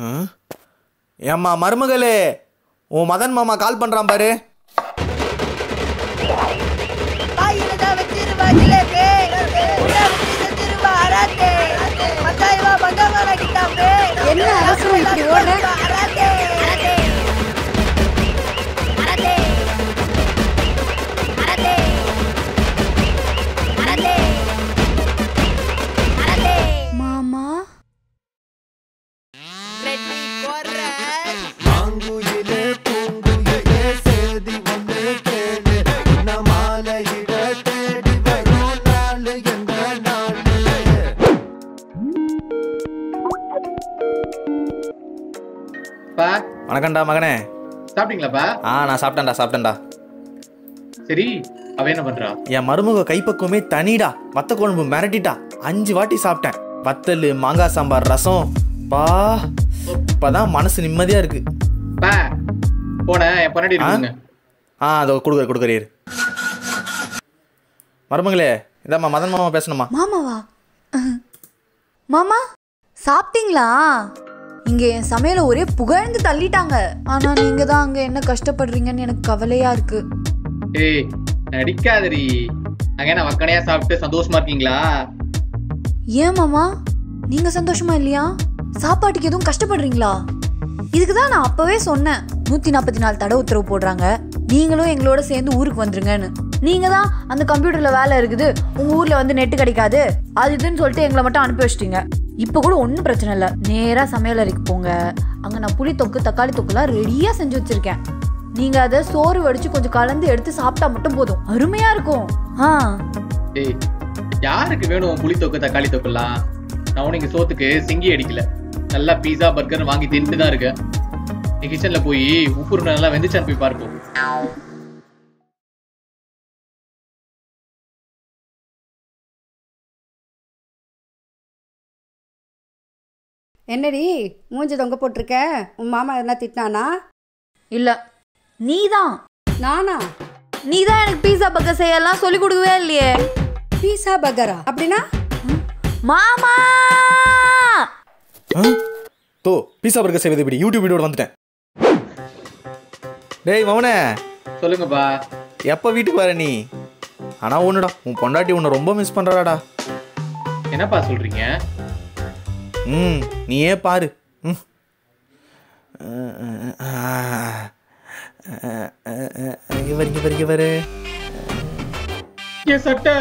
ஏம்மா மருமகளே உன் மதன் மாமா கால் பண்ணுறான் பாரு வாயிலதா வச்சிருவா ஜிலேபி உள்ள வச்சு திரும்ப அராத்தே பத்தாயிரம் ரூபாய் பந்தமான கிட்டாம்பே என்ன அவசரம் இப்படி ஓடுற? அராத்தே அராத்தே அராத்தே அராத்தே அராத்தே அராத்தே மாமா ரெட்டி போடுற மாங்குயிலே பூங்குயிலே சேதி ஒன்று கேளு உன்னை மாலையிட தேடி வரும் நாள் எந்த நாள் பா வணக்கம்டா மகனே சாப்பிட்டீங்களாப்பா ஆ நான் சாப்பிட்டேன்டா சாப்பிட்டேன்டா சரி அவ என்ன பண்றா என் மருமக கைப்பக்குவமே தனிடா வத்த குழம்பு மிரட்டிட்டா அஞ்சு வாட்டி சாப்பிட்டேன் வத்தல் மாங்காய் சாம்பார் ரசம் பா இப்பதான் மனசு நிம்மதியா இருக்கு பா போன என் பொன்னாடி இருக்குங்க ஆ அதோ கொடுக்குற கொடுக்குறீர் மருமகளே இதாம்மா மதன் மாமா பேசணுமா மாமாவா மாமா சாப்பிட்டீங்களா இங்க என் சமையல ஒரே புகழ்ந்து தள்ளிட்டாங்க ஆனா நீங்க தான் அங்க என்ன கஷ்டப்படுறீங்கன்னு எனக்கு கவலையா இருக்கு ஏய் நடிக்காதடி அங்க என்ன வக்கனையா சாப்பிட்டு சந்தோஷமா இருக்கீங்களா ஏன் மாமா நீங்க சந்தோஷமா இல்லையா சாப்பாட்டுக்கு எதுவும் கஷ்டப்படுறீங்களா இதுக்கு தான் நான் அப்பவே சொன்னேன் நூத்தி நாற்பத்தி நாலு தடை உத்தரவு போடுறாங்க நீங்களும் எங்களோட சேர்ந்து ஊருக்கு வந்துருங்கன்னு நீங்க தான் அந்த கம்ப்யூட்டர்ல வேலை இருக்குது உங்க ஊர்ல வந்து நெட் கிடைக்காது அது இதுன்னு சொல்லிட்டு எங்களை மட்டும் அனுப்பி வச்சிட்டீங்க இப்போ கூட ஒன்றும் பிரச்சனை இல்லை நேரா சமையல் அறைக்கு போங்க அங்க நான் புளி தொக்கு தக்காளி தொக்குலாம் ரெடியா செஞ்சு வச்சிருக்கேன் நீங்க அதை சோறு வடிச்சு கொஞ்சம் கலந்து எடுத்து சாப்பிட்டா மட்டும் போதும் அருமையா இருக்கும் ஆ ஏய் யாருக்கு வேணும் உன் புளி தொக்கு தக்காளி தொக்குலாம் நான் உனக்கு சோத்துக்கு சிங்கி அடிக்கல நல்லா பீஸா பர்கர் வாங்கி தின்ட்டு தான் இருக்கேன் நீ கிச்சன்ல போய் உப்பு நல்லா வெந்துச்சான்னு போய் பார்ப்போம் என்னடி மூஞ்சி தொங்க போட்டிருக்க உன் மாமா என்ன திட்டினானா இல்ல நீதான் நானா நீ தான் எனக்கு பீஸா பர்கர் செய்யலாம் சொல்லி கொடுக்கவே இல்லையே பீஸா பர்கரா அப்படின்னா மாமா ஆ? தோ பீஸா பர்கர் செய்வது இப்படி யூடியூப் வீடியோட வந்துட்டேன் டேய் மவனே சொல்லுங்கப்பா எப்போ வீட்டுக்கு வர நீ ஆனா ஒண்ணுடா உன் பொண்டாட்டி உன்னை ரொம்ப மிஸ் பண்றாடா என்னப்பா சொல்றீங்க ம் நீயே பாரு ம் இங்க வரு இங்க வரு இங்க வரு என் சட்டை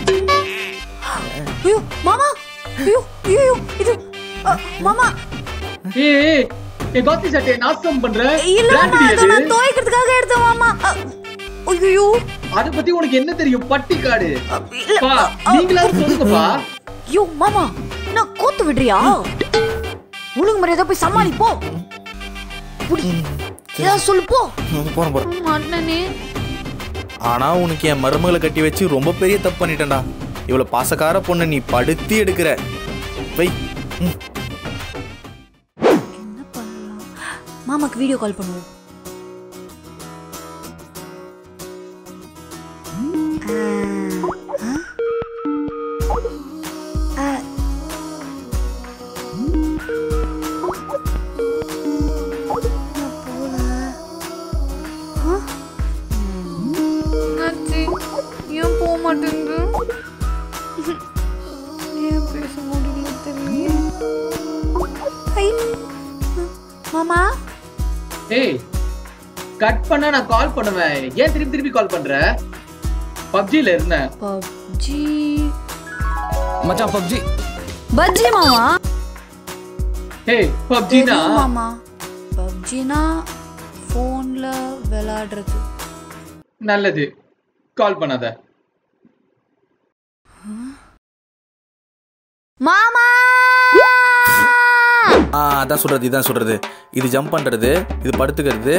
ஐயோ மாமா ஐயோ ஐயோ இது அ, மாமா ஏய் ஏய், என் காத்தி சட்டையை நாசம் பண்ற இல்ல Brand மாமா இது. அதை நான் துவைக்கிறதுக்காக எடுத்தேன் மாமா அ, ஐயோ அத பத்தி உனக்கு என்ன தெரியும் பட்டிக்காடு இல்ல பா நீங்களாவது சொல்லுங்கப்பா ஐயோ மாமா நான் கூத்து விடுறியா ஒழுங்கு மரியாதை போய் சமாளிப்போ புடி ஏதாவது சொல்லு போ போறேன் போறேன் மாட்டனே ஆனா உனக்கு என் மருமகளை கட்டி வச்சு ரொம்ப பெரிய தப்பு பண்ணிட்டேன்டா இவ்வளவு பாசக்கார பொண்ணை நீ படுத்தி எடுக்கிற வை ம். என்ன பண்ணலாம் மாமாக்கு வீடியோ கால் பண்ணுவோம் ஆ, ஆ. ஆ. நான் போல. ஆ? என்னாச்சு? ஏன் போக மாட்டேங்குது ஏன் பேச முடியல தெரியல ஐ. மாமா ஏய் கட் பண்ணா நான் கால் பண்ணுவேன் ஏன் திருப்பி திருப்பி கால் பண்ற பப்ஜில இருந்தேன் பப்ஜி மச்சான் பப்ஜி பப்ஜி மாமா ஏய் பப்ஜினா தெரியும் மாமா பப்ஜினா ஃபோன்ல விளையாடுறது நல்லது கால் பண்ணாத மாமா ஆ அதான் சொல்றது இதான் சொல்றது இது ஜம்ப் பண்றது இது படுத்துக்கிறது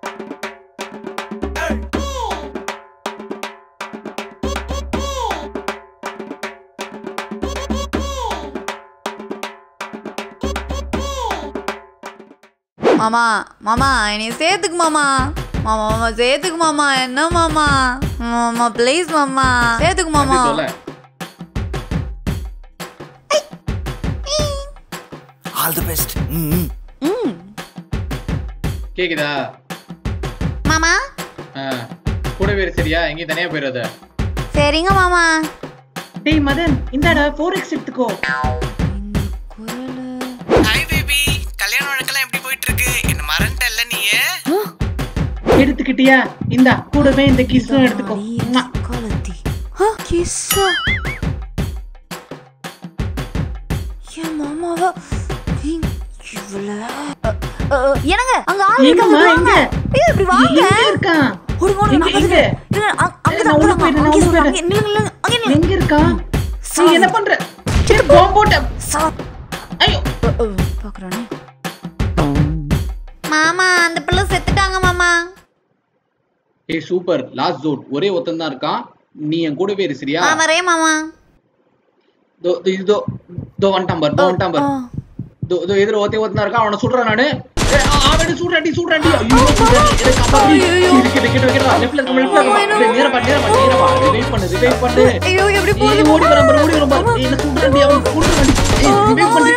மாமா மாமா என்னைய சேர்த்துக்கு மாமா மாமா மாமா சேர்த்துக்கு மாமா என்ன மாமா மாமா ப்ளீஸ் மாமா சேர்த்துக்கு மாமா அப்படி சொல்ல ஆல் தி பெஸ்ட் ம் ம். ம் கேக்குதா மாமா ஆ, கூடவே இரு சரியா எங்கேயும் தனியா போயிடாத சரிங்க மாமா டேய் மதன் இந்தாடா ஃபோர் எக்ஸ் எடுத்துக்கோ ஹாய் பேபி கல்யாண வழக்கெல்லாம் எப்படி போயிட்டு இருக்கு என்ன மறந்துட்டல்ல நீ எடுத்துக்கிட்டியா இந்தா கூடவே இந்த கிஸ்ஸும் எடுத்துக்கோ ம்மா. காலத்தி கிஸ்ஸா என் மாமாவா நீங்க இவ்வளவு என்னங்க அங்க ஆள் இருக்காங்க எங்கம்மா, வாங்க எங்க? ஏய், இப்படி வாங்க எங்க இருக்கான் ஓடுங்க ஓடுங்க நான் எங்க, எங்க? பாத்துக்கிறேன். இருங்க, அங்க- அங்கதான், நான் உள்ள அங்கதான், போயிடுறேன், அங்கே நான் உள்ள சொல்றேன். அங்கே நில்லுங்க, நில்லுங்க, அங்கே நில்லுங்க. எங்க இருக்கான் நீ என்ன பண்ற சே, bomb போட்ட சா- ஐயோ பாக்குறானே. மாமா அந்த பிள்ளை செத்துட்டாங்க மாமா ஏய் சூப்பர் லாஸ்ட் ஜோன் ஒரே ஒருத்தன் தான் இருக்கான் நீ என் கூடவே இரு சரியா ஆ வரேன் மாமா தோ தோ, இதோ தோ வந்துட்டான் பார் தோ வந்துட்டான் பார் ஆ. தோ தோ எதிர ஒருத்தன் ஒருத்தன் தான் இருக்கான் அவனை சுடுறேன் நானு ஏய், ஆ, அவனை சுடுறாண்டி சுடுறாண்டி ஐயோ சுடுறாண்டி எனக்கு அப்பாடி கிட்ட கிட்ட கிட்ட லெஃப்ட்ல இருக்க லெஃப்ட்ல இருக்க நேரா பா நேரா பா நேரா பா ரிவைவ் பண்ணு ரிவைவ் பண்ணு ஐயோ எப்படி ஏய், போகுது ஓடி வரான் பாரு ஓடி வரான் பாரு ஏய், என்ன சுடுறாண்டி அவன் சுடுறாண்டி ஏய் ரிவைவ் பண்ணு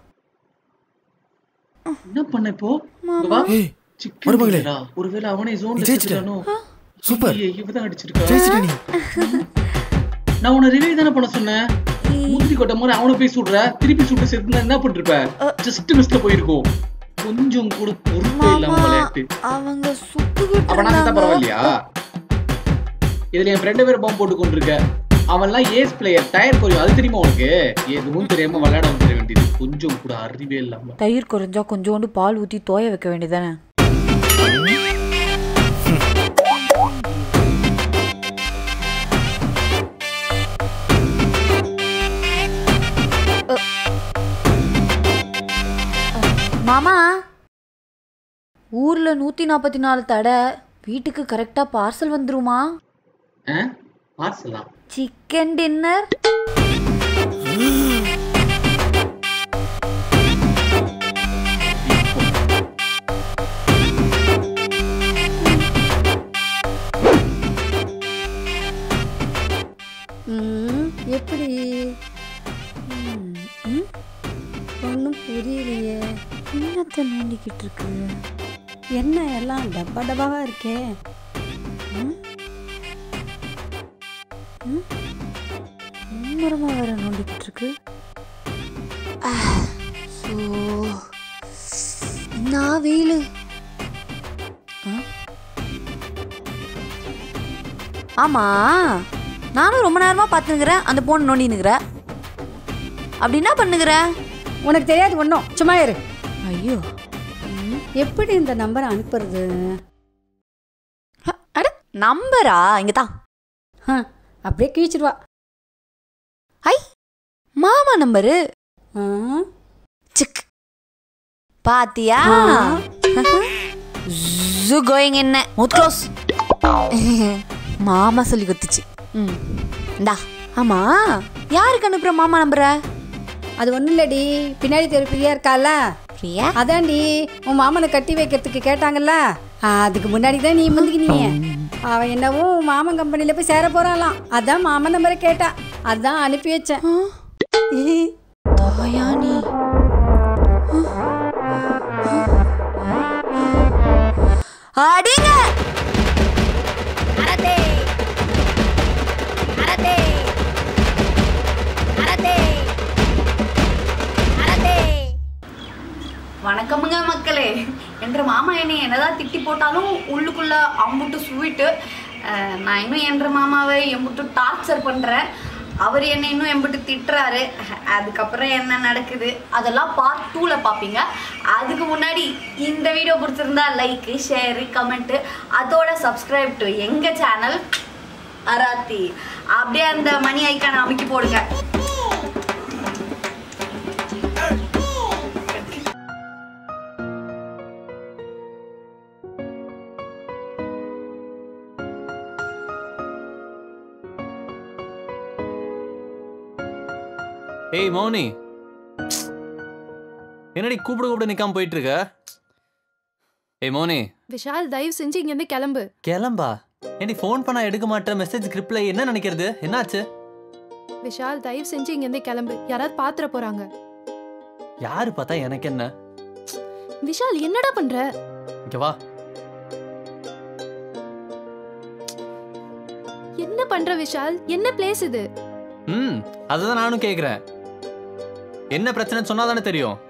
என்ன பண்ண இப்போ இங்க வா ஏய், சிக்கன் மருமகளே. டின்னரா? ஒருவேளை அவனே நீ ஜோன்ல ஜெயிச்சிட்ட. செத்துட்டானோ சூப்பர் ஐயே, இவதான் அடிச்சிருக்கா ஜெயிச்சிட்ட நீ நான் உன்னை ரிவைவ் தானே பண்ண சொன்னேன் முந்திரி கொட்ட மாதிரி அவனை போய் சுடுற திருப்பி சுட்டு செத்துனா என்ன பண்ணிருப்ப ஜஸ்ட் மிஸ்ல போயிருக்கோம் கொஞ்சம் கூட பொறுப்பே இல்லாம மாமா விளையாட்டு அவங்க சுட்டுக்கிட்டு அப்ப நான் செத்தா இருந்தாங்க பரவாயில்லையா இதுல என் ஃப்ரெண்டு பேர் பாம்பு போட்டு கொண்டிருக்க அவன்லாம் ஏஸ் பிளேயர் டயர் குறையும் அது தெரியுமா உனக்கு எதுவும் தெரியாம விளையாட வந்துட வேண்டியது கொஞ்சம் கூட அறிவே இல்லாம தயிர் குறைஞ்சா கொஞ்சோண்டு பால் ஊத்தி தோய வைக்க வேண்டியதானே மாமா ஊர்ல நூத்தி நாற்பத்தி நாலு தடை வீட்டுக்கு கரெக்டா பார்சல் வந்துருமா பார்சலாம் சிக்கன் டின்னர் ம், எப்படி ஒன்றும் புரியலையே என்னத்தை நோண்டிக்கிட்டு இருக்கு என்ன எல்லாம் டப்பா டப்பாவா இருக்கே மும்மரமா வேற நோண்டிக்கிட்டு இருக்கு ஆ, சோ நான் வெயிலு ஆ? ஆமா நானும் ரொம்ப நேரமா பார்த்துனுக்குறேன் அந்த பொண்ணு நோண்டினுக்குற அப்படி என்ன பண்ணுகிற உனக்கு தெரியாது ஒன்றும் சும்மா இரு ஐயோ எப்படி இந்த நம்பரை அனுப்புறது அட நம்பரா இங்க தான் ஆ, அப்படியே கீச்சிடுவா ஐ மாமா நம்பரு ஆ, சிக் பாத்தியா ஜூ கோயிங் என்ன மவுத் க்ளோஸ் மாமா சொல்லி கொடுத்துச்சு ம் இந்தா ஆமா யாருக்கு அனுப்புற மாமா நம்புற அது ஒன்றும் இல்லடி பின்னாடி தெரு பிரியா இருக்கால பிரியா அதான்டி உன் மாமனை கட்டி வைக்கிறதுக்கு கேட்டாங்கல்ல ஆ, அதுக்கு முன்னாடி தான் நீ முந்திக்கினீங்க அவன் என்னவோ உன் மாமன் கம்பெனியில் போய் சேர போறாளாம் அதான் மாமன் நம்பரை கேட்டா அதான் அனுப்பி வச்சேன் தாயானி அடிங்க அரதே அரதே அரதே அரதே வணக்கமுங்க மக்களே என்ற மாமா என்னை என்னதான் திட்டி போட்டாலும் உள்ளுக்குள்ள அம்புட்டு ஸ்வீட்டு நான் இன்னும் என்ற மாமாவை எம்புட்டு டார்ச்சர் பண்றேன் அவர் என்னை இன்னும் எம்புட்டு திட்டுறாரு அதுக்கப்புறம் என்ன நடக்குது அதெல்லாம் பார்ட் டூவில் பார்ப்பீங்க அதுக்கு முன்னாடி இந்த வீடியோ பிடிச்சிருந்தா லைக்கு ஷேரு கமெண்ட்டு அதோட சப்ஸ்கிரைப் டு எங்கள் சேனல் அராத்தி அப்படியே அந்த மணி ஐக்கானை அமைக்கி போடுங்க ஏய் மௌனி என்னடி கூப்பிட கூப்பிட நிக்காம போயிட்டு இருக்க ஏய் மௌனி விஷால் தயவு செஞ்சு இங்கேருந்து கிளம்பு கிளம்பா ஏடி ஃபோன் பண்ணா எடுக்க மாட்டேன் மெசேஜ் ரிப்ளை என்ன நினைக்கிறது என்னாச்சு விஷால் தயவு செஞ்சு இங்கேருந்து கிளம்பு யாராவது பாத்திர போறாங்க யாரு பார்த்தா எனக்கு என்ன விஷால் என்னடா பண்ற இங்க வா என்ன பண்ற விஷால் என்ன பிளேஸ் இது ம் அதுதான் நானும் கேக்குறேன் என்ன பிரச்சனை சொன்னாதானே தெரியும்